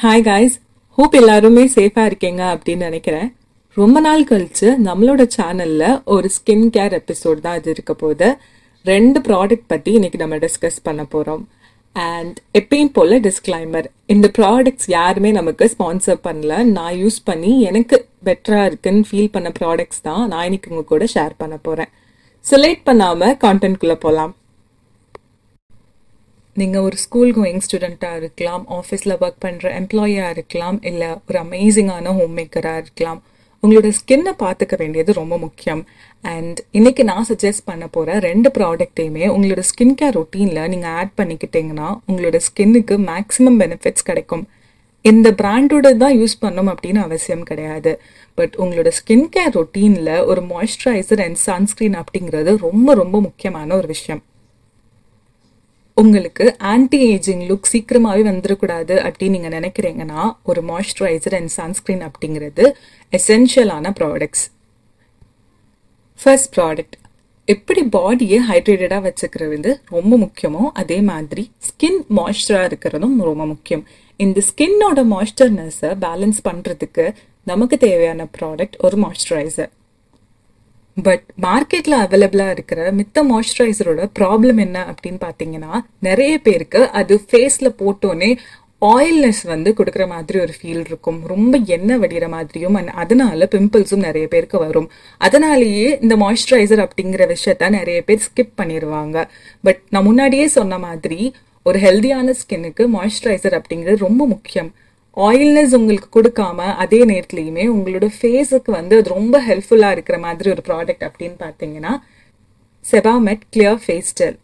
hi guys hope எல்லாருமே சேஃபா இருக்கீங்க அப்படின்னு நினைக்கிறேன் ரொம்ப நாள் கழிச்சு நம்மளோட சேனல்ல ஒரு ஸ்கின் கேர் எபிசோட் தான் இது இருக்க போகுது ரெண்டு ப்ராடக்ட் பத்தி இன்னைக்கு நம்ம டிஸ்கஸ் பண்ண போறோம் அண்ட் எப்பயும் போல டிஸ்க்ளைமர் இந்த ப்ராடக்ட்ஸ் யாருமே நமக்கு ஸ்பான்சர் பண்ணல நான் யூஸ் பண்ணி எனக்கு பெட்டரா இருக்குன்னு ஃபீல் பண்ண ப்ராடக்ட்ஸ் தான் நான் இன்னைக்கு உங்க கூட ஷேர் பண்ண போறேன் ஸோ லேட் பண்ணாம கான்டென்ட் குள்ள போலாம் நீங்கள் ஒரு ஸ்கூல் கோயிங் ஸ்டூடெண்ட்டாக இருக்கலாம் ஆஃபீஸில் ஒர்க் பண்ணுற எம்ப்ளாயியாக இருக்கலாம் இல்லை ஒரு அமேசிங்கான ஹோம் மேக்கராக இருக்கலாம் உங்களோட ஸ்கின்னை பார்த்துக்க வேண்டியது ரொம்ப முக்கியம் அண்ட் இன்னைக்கு நான் சஜஸ்ட் பண்ண போகிற ரெண்டு ப்ராடக்ட்டையுமே உங்களோட ஸ்கின் கேர் ரொட்டீனில் நீங்கள் ஆட் பண்ணிக்கிட்டீங்கன்னா உங்களோட ஸ்கின்னுக்கு மேக்ஸிமம் பெனிஃபிட்ஸ் கிடைக்கும் இந்த பிராண்டோட தான் யூஸ் பண்ணணும் அப்படின்னு அவசியம் கிடையாது பட் உங்களோட ஸ்கின் கேர் ரொட்டீனில் ஒரு மாய்ஸ்சரைசர் அண்ட் சன்ஸ்கிரீன் அப்படிங்கிறது ரொம்ப ரொம்ப முக்கியமான ஒரு விஷயம் உங்களுக்கு ஆன்டி ஏஜிங் லுக் சீக்கிரமாவே வந்துடக்கூடாது அப்படின்னு நீங்க நினைக்கிறீங்கன்னா ஒரு மாய்ஸ்சரைசர் அண்ட் சன்ஸ்கிரீன் அப்படிங்கிறது எசென்ஷியலான ப்ராடக்ட்ஸ் ஃபர்ஸ்ட் ப்ராடக்ட் எப்படி பாடியை ஹைட்ரேட்டடாக வச்சுக்கிறது ரொம்ப முக்கியமோ அதே மாதிரி ஸ்கின் மாய்ஸ்சராக இருக்கிறதும் ரொம்ப முக்கியம் இந்த ஸ்கின்னோட மாய்ஸ்சர்னஸை பேலன்ஸ் பண்ணுறதுக்கு நமக்கு தேவையான ப்ராடக்ட் ஒரு மாய்ஸ்சரைசர் பட் மார்க்கெட்ல அவைலபிளா இருக்கிற மித்த மாய்ஸ்சரைசரோட ப்ராப்ளம் என்ன அப்படின்னு பாத்தீங்கன்னா நிறைய பேருக்கு அது ஃபேஸ்ல போட்டோன்னே ஆயில்னஸ் வந்து கொடுக்குற மாதிரி ஒரு ஃபீல் இருக்கும் ரொம்ப எண்ணெய் வடிகிற மாதிரியும் and அதனால பிம்பிள்ஸும் நிறைய பேருக்கு வரும் அதனாலேயே இந்த மாய்ஸ்சரைசர் அப்படிங்கிற விஷயத்த நிறைய பேர் ஸ்கிப் பண்ணிடுவாங்க பட் நான் முன்னாடியே சொன்ன மாதிரி ஒரு ஹெல்தியான ஸ்கின்னுக்கு மாய்ஸ்சரைசர் அப்படிங்கிறது ரொம்ப முக்கியம் ஆயில்னஸ் உங்களுக்கு கொடுக்காம அதே நேரத்துலையுமே உங்களோட ஃபேஸுக்கு வந்து அது ரொம்ப ஹெல்ப்ஃபுல்லாக இருக்கிற மாதிரி ஒரு ப்ராடக்ட் அப்படின்னு பார்த்தீங்கன்னா Sebamed clear face gel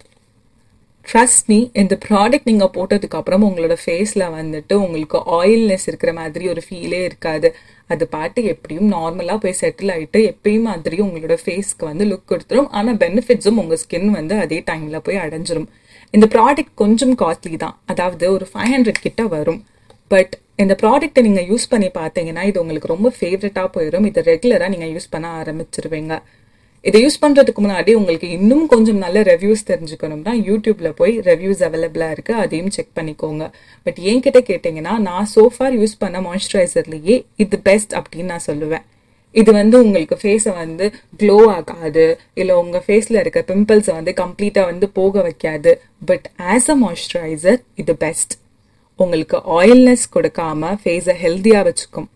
trust me இந்த ப்ராடக்ட் நீங்கள் போட்டதுக்கு அப்புறம் உங்களோட ஃபேஸில் வந்துட்டு உங்களுக்கு ஆயில்னஸ் இருக்கிற மாதிரி ஒரு ஃபீலே இருக்காது அது பாட்டு எப்படியும் நார்மலாக போய் செட்டில் ஆகிட்டு எப்பயும் மாதிரியும் உங்களோட ஃபேஸ்க்கு வந்து லுக் கொடுத்துரும் ஆனால் பெனிஃபிட்ஸும் உங்கள் ஸ்கின் வந்து அதே டைமில் போய் அடைஞ்சிரும் இந்த ப்ராடக்ட் கொஞ்சம் காஸ்ட்லி தான் அதாவது ஒரு ஃபைவ் ஹண்ட்ரட் கிட்ட வரும் பட் இந்த ப்ராடக்ட்டை நீங்கள் யூஸ் பண்ணி பார்த்தீங்கன்னா இது உங்களுக்கு ரொம்ப ஃபேவரட்டாக போயிடும் இதை ரெகுலராக நீங்கள் யூஸ் பண்ண ஆரம்பிச்சிருவீங்க இதை யூஸ் பண்ணுறதுக்கு முன்னாடி உங்களுக்கு இன்னும் கொஞ்சம் நல்ல ரிவ்யூஸ் தெரிஞ்சுக்கணும்னா யூடியூப்ல போய் ரிவ்யூஸ் அவைலபிளாக இருக்கு அதையும் செக் பண்ணிக்கோங்க பட் என்கிட்ட கேட்டிங்கன்னா நான் சோஃபார் யூஸ் பண்ண மாய்ஸ்சரைசர்லேயே இது பெஸ்ட் அப்படின்னு நான் சொல்லுவேன் இது வந்து உங்களுக்கு ஃபேஸை வந்து க்ளோ ஆகாது இல்லை உங்கள் ஃபேஸில் இருக்க பிம்பிள்ஸை வந்து கம்ப்ளீட்டாக வந்து போக வைக்காது பட் ஆஸ் அ மாய்ஸ்சரைசர் இது பெஸ்ட் உங்களுக்கு ஆயில்னஸ் கொடுக்காம ஃபேஸை ஹெல்த்தியாக வச்சுக்கும்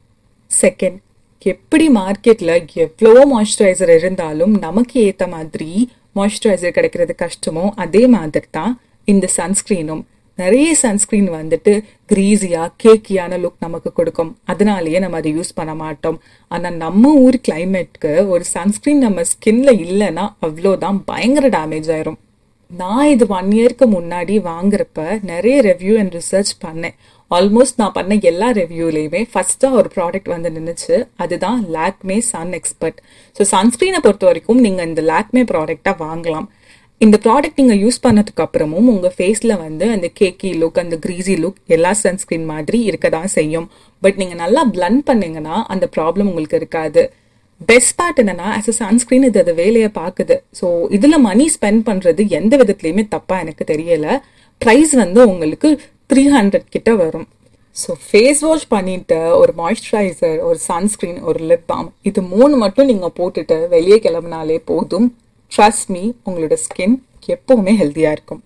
செகண்ட் எப்படி மார்க்கெட்ல எவ்வளவோ மாய்ஸ்சரைசர் இருந்தாலும் நமக்கு ஏத்த மாதிரி மாய்ஸ்சரைசர் கிடைக்கிறது கஷ்டமோ அதே மாதிரி தான் இந்த சன்ஸ்கிரீனும் நிறைய சன்ஸ்கிரீன் வந்துட்டு கிரீஸியா கேக்கியான லுக் நமக்கு கொடுக்கும் அதனாலேயே நம்ம அதை யூஸ் பண்ண மாட்டோம் ஆனா நம்ம ஊர் கிளைமேட்க்கு ஒரு சன்ஸ்கிரீன் நம்ம ஸ்கின்ல இல்லைன்னா அவ்வளோதான் பயங்கர டேமேஜ் ஆயிரும் நான் இது ஒன் இயர்க்கு முன்னாடி வாங்குறப்ப நிறைய ரிவ்யூ அண்ட் ரிசர்ச் பண்ணேன் ஆல்மோஸ்ட் நான் பண்ண எல்லா ரிவ்யூலையுமே ஃபர்ஸ்டா ஒரு ப்ராடக்ட் வந்து நின்றுச்சு அதுதான் லாக்மே சன் எக்ஸ்பர்ட் ஸோ சன்ஸ்கிரீனை பொறுத்த வரைக்கும் நீங்க இந்த லாக்மே ப்ராடக்டா வாங்கலாம் இந்த ப்ராடக்ட் நீங்க யூஸ் பண்ணதுக்கு அப்புறமும் உங்க ஃபேஸ்ல வந்து அந்த கேக்கி லுக் அந்த கிரீசி லுக் எல்லா சன்ஸ்கிரீன் மாதிரி இருக்க தான் செய்யும் பட் நீங்க நல்லா பிளண்ட் பண்ணீங்கன்னா அந்த ப்ராப்ளம் உங்களுக்கு இருக்காது பெஸ்ட் பார்ட் என்னன்னா ஆஸ் அ சன்ஸ்கிரீன் இது அது வேலையை பார்க்குது ஸோ இதுல மணி ஸ்பெண்ட் பண்றது எந்த விதத்துலயுமே தப்பா எனக்கு தெரியல ப்ரைஸ் வந்து உங்களுக்கு த்ரீ ஹண்ட்ரட் கிட்ட வரும் ஸோ ஃபேஸ் வாஷ் பண்ணிட்டு ஒரு மாய்ஸ்சரைசர் ஒரு சன்ஸ்கிரீன் ஒரு லிப் பாம் இது மூணு மட்டும் நீங்க போட்டுட்டு வெளியே கிளம்புனாலே போதும் ட்ரஸ்ட் மீ உங்களோட ஸ்கின் எப்பவுமே ஹெல்த்தியா இருக்கும்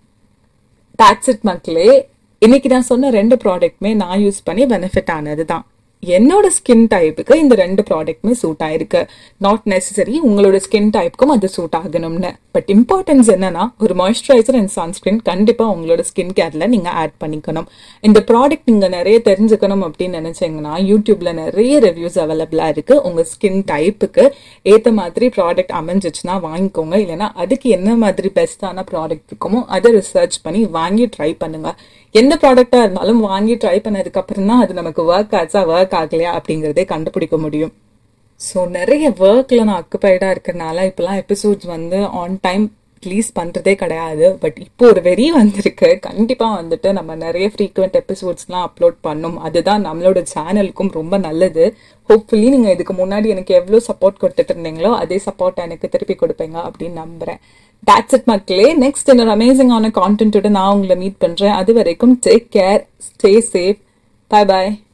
டாக்ஸ் இட் மக்களே இன்னைக்கு நான் சொன்ன ரெண்டு ப்ராடக்ட்மே நான் யூஸ் பண்ணி பெனிஃபிட் ஆனது தான் என்னோட ஸ்கின் டைப்புக்கு இந்த ரெண்டு ப்ராடக்ட்டுமே சூட் ஆயிருக்கு நாட் நெசசரி உங்களோட ஸ்கின் டைப்புக்கும் அது சூட் ஆகணும்னு பட் இம்பார்ட்டன்ஸ் என்னன்னா ஒரு மாய்ஸ்சரைசர் அண்ட் சன்ஸ்கிரீன் கண்டிப்பா உங்களோட ஸ்கின் கேர்ல நீங்க ஆட் பண்ணிக்கணும் இந்த ப்ராடக்ட் நீங்க நிறைய தெரிஞ்சுக்கணும் அப்படின்னு நினைச்சீங்கன்னா யூடியூப்ல நிறைய ரிவ்யூஸ் அவைலபிளா இருக்கு உங்க ஸ்கின் டைப்புக்கு ஏத்த மாதிரி ப்ராடக்ட் அமைஞ்சிச்சுன்னா வாங்கிக்கோங்க இல்லைன்னா அதுக்கு என்ன மாதிரி பெஸ்டான ப்ராடக்ட் இருக்குமோ அதை ரிசர்ச் பண்ணி வாங்கி ட்ரை பண்ணுங்க எந்த ப்ராடக்டா இருந்தாலும் வாங்கி ட்ரை பண்ணதுக்கு அப்புறம் தான் அது நமக்கு ஒர்க் ஆச்சா ஒர்க் ஆகலையா அப்படிங்கறதே கண்டுபிடிக்க முடியும் ஸோ நிறைய ஒர்க்ல நான் அக்குபைடா இருக்கறனால இப்பெல்லாம் எபிசோட்ஸ் வந்து ஆன் டைம் ரிலீஸ் பண்றதே கிடையாது பட் இப்போ ஒரு வெறி வந்திருக்கு கண்டிப்பா வந்துட்டு நம்ம நிறைய ஃப்ரீக்வெண்ட் எபிசோட்ஸ்லாம் அப்லோட் பண்ணோம் அதுதான் நம்மளோட சேனலுக்கும் ரொம்ப நல்லது ஹோப்ஃபுல்லி நீங்க இதுக்கு முன்னாடி எனக்கு எவ்வளவு சப்போர்ட் கொடுத்துட்டு இருந்தீங்களோ அதே சப்போர்ட் எனக்கு திருப்பி கொடுப்பீங்க அப்படின்னு நம்புறேன் that's it மக்களே நெக்ஸ்ட் இன்னொரு அமேசிங்கான கான்டென்ட்டோட நான் உங்களை மீட் பண்றேன் அது வரைக்கும் take care stay safe bye பாய்